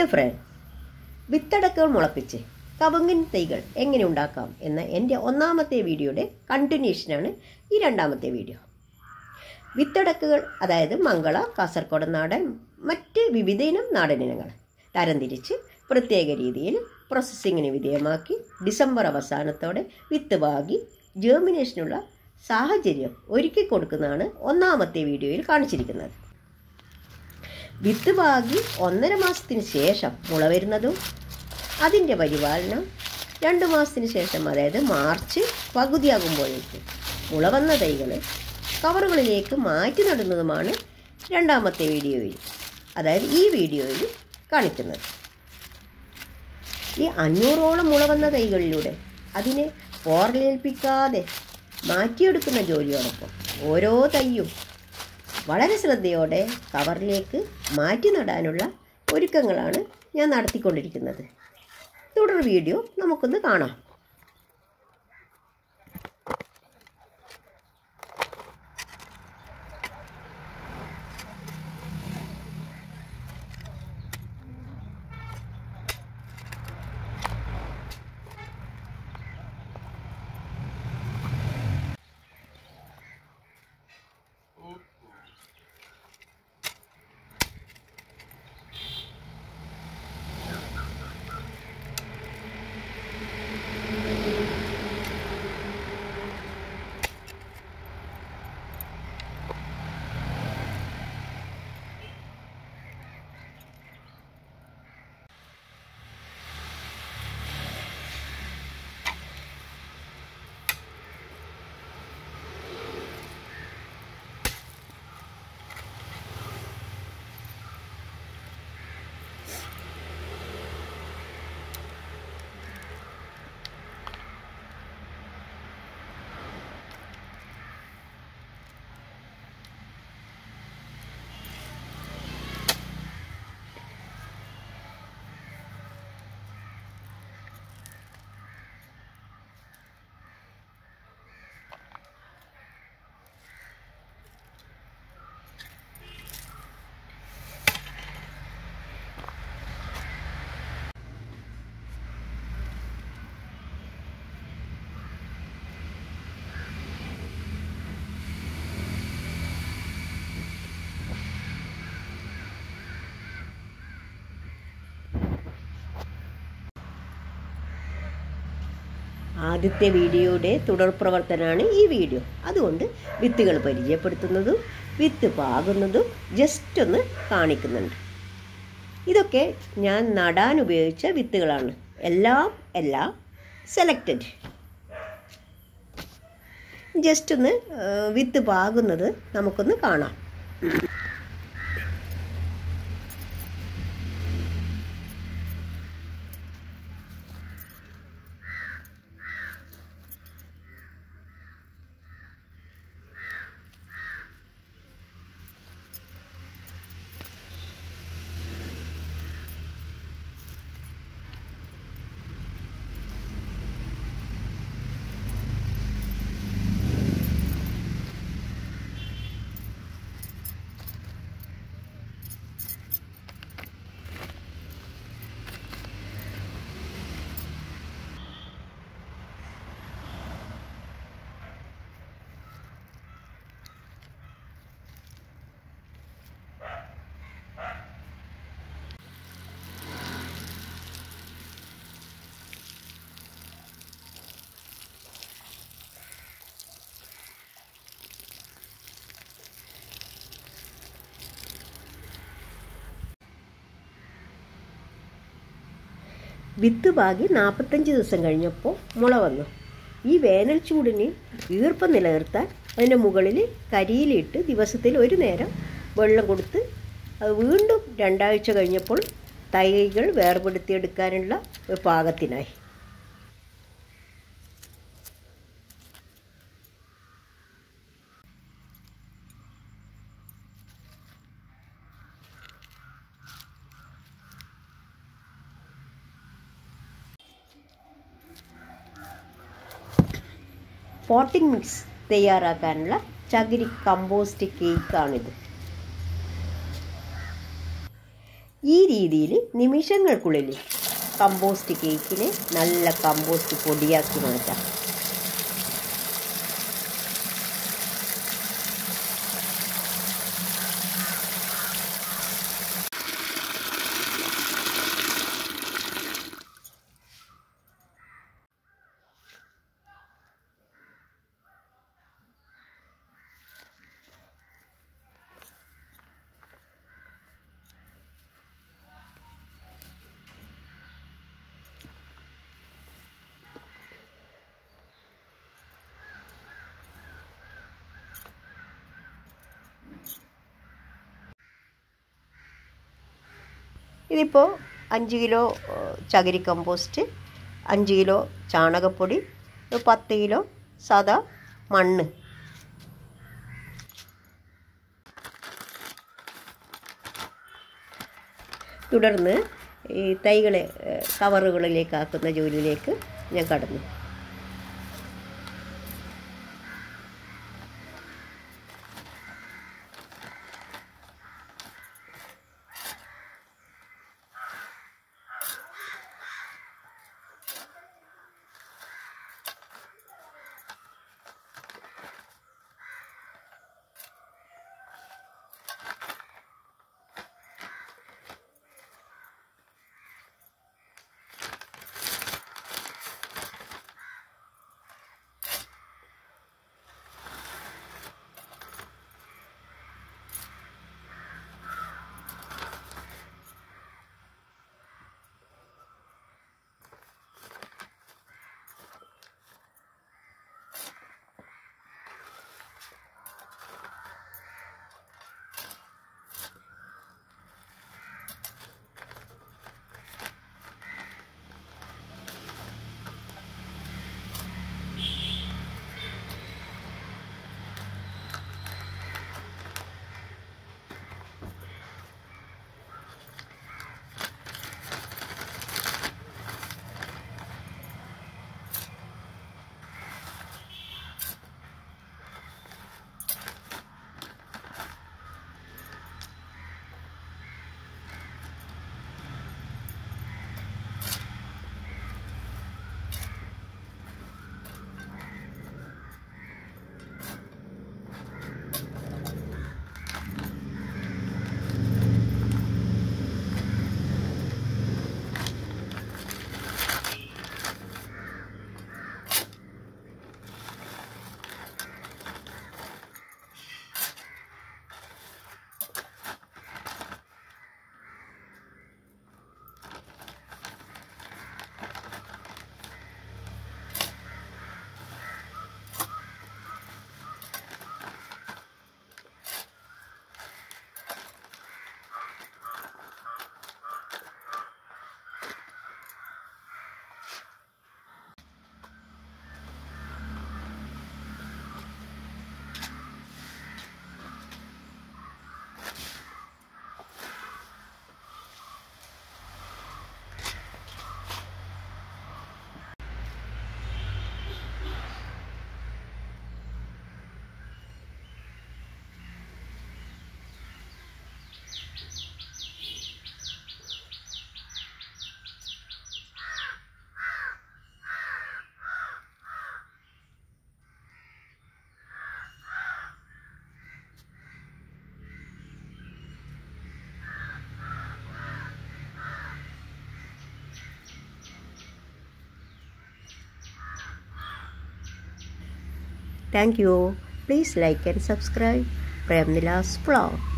Dear friend വിത്തടക്കുകൾ മുളപ്പിച്ച് കവുങ്ങിൻ തൈകൾ എങ്ങനെ ഉണ്ടാക്കാം എന്ന എൻ്റെ ഒന്നാമത്തെ വീഡിയോയുടെ കണ്ടിന്യൂഷനാണ് ഈ രണ്ടാമത്തെ വീഡിയോ വിത്തടക്കുകൾ അതായത് മംഗള കാസർഗോഡ് നാടൻ മറ്റ് വിവിധയിനം നാടനിനങ്ങൾ തരംതിരിച്ച് പ്രത്യേക രീതിയിൽ പ്രോസസ്സിങ്ങിന് വിധേയമാക്കി ഡിസംബർ അവസാനത്തോടെ വിത്ത് പാകി ജേർമിനേഷനുള്ള സാഹചര്യം ഒരുക്കി കൊടുക്കുന്നതാണ് ഒന്നാമത്തെ വീഡിയോയിൽ കാണിച്ചിരിക്കുന്നത് വിത്ത് പാകി ഒന്നര മാസത്തിന് ശേഷം മുള വരുന്നതും അതിൻ്റെ പരിപാലനം രണ്ട് മാസത്തിന് ശേഷം അതായത് മാർച്ച് പകുതിയാകുമ്പോഴേക്ക് മുള വന്ന തൈകൾ കവറുകളിലേക്ക് മാറ്റി നടുന്നതുമാണ് രണ്ടാമത്തെ വീഡിയോയിൽ അതായത് ഈ വീഡിയോയിൽ കാണിക്കുന്നത് ഈ അഞ്ഞൂറോളം മുള വന്ന തൈകളിലൂടെ അതിനെ പോറലേൽപ്പിക്കാതെ മാറ്റിയെടുക്കുന്ന ജോലിയോടൊപ്പം ഓരോ തൈയും വളരെ ശ്രദ്ധയോടെ കവറിലേക്ക് മാറ്റി നടാനുള്ള ഒരുക്കങ്ങളാണ് ഞാൻ നടത്തിക്കൊണ്ടിരിക്കുന്നത് തുടർ വീഡിയോ നമുക്കൊന്ന് കാണാം ആദ്യത്തെ വീഡിയോയുടെ തുടർ പ്രവർത്തനമാണ് ഈ വീഡിയോ അതുകൊണ്ട് വിത്തുകൾ പരിചയപ്പെടുത്തുന്നതും വിത്ത് പാകുന്നതും ജസ്റ്റ് ഒന്ന് കാണിക്കുന്നുണ്ട് ഇതൊക്കെ ഞാൻ നടാൻ ഉപയോഗിച്ച വിത്തുകളാണ് എല്ലാം എല്ലാം സെലക്റ്റഡ് ജസ്റ്റ് ഒന്ന് ആ, വിത്ത് പാകുന്നത് നമുക്കൊന്ന് കാണാം വിത്ത് പാകി നാൽപ്പത്തഞ്ച് ദിവസം കഴിഞ്ഞപ്പോൾ മുള വന്നു ഈ വേനൽ ചൂടിന് ഈർപ്പം നിലനിർത്താൻ അതിൻ്റെ മുകളിൽ കരിയിലിട്ട് ദിവസത്തിൽ ഒരു നേരം വെള്ളം കൊടുത്ത് അത് വീണ്ടും രണ്ടാഴ്ച കഴിഞ്ഞപ്പോൾ തൈകൾ വേർപെടുത്തിയെടുക്കാനുള്ള ഒരു പാകത്തിനായി പോട്ടിംഗ് മിക്സ് തയ്യാറാക്കാനുള്ള ചകിരി കമ്പോസ്റ്റ് കേക്കാണിത് ഈ രീതിയിൽ നിമിഷങ്ങൾക്കുള്ളിൽ കമ്പോസ്റ്റ് കേക്കിനെ നല്ല കമ്പോസ്റ്റ് പൊടിയാക്കി മാറ്റാം ഇതിപ്പോൾ അഞ്ച് കിലോ ഏഹ്, ചകിരി കമ്പോസ്റ്റ് അഞ്ച് കിലോ ചാണകപ്പൊടി ഒരു പത്ത് കിലോ സാദാ മണ്ണ് തുടർന്ന് ഈ തൈകളെ ഏഹ്, കവറുകളിലേക്ക് ആക്കുന്ന ജോലിയിലേക്ക് ഞാൻ കടന്നു Thank you. Please like and subscribe. Prem Nilas Vlog.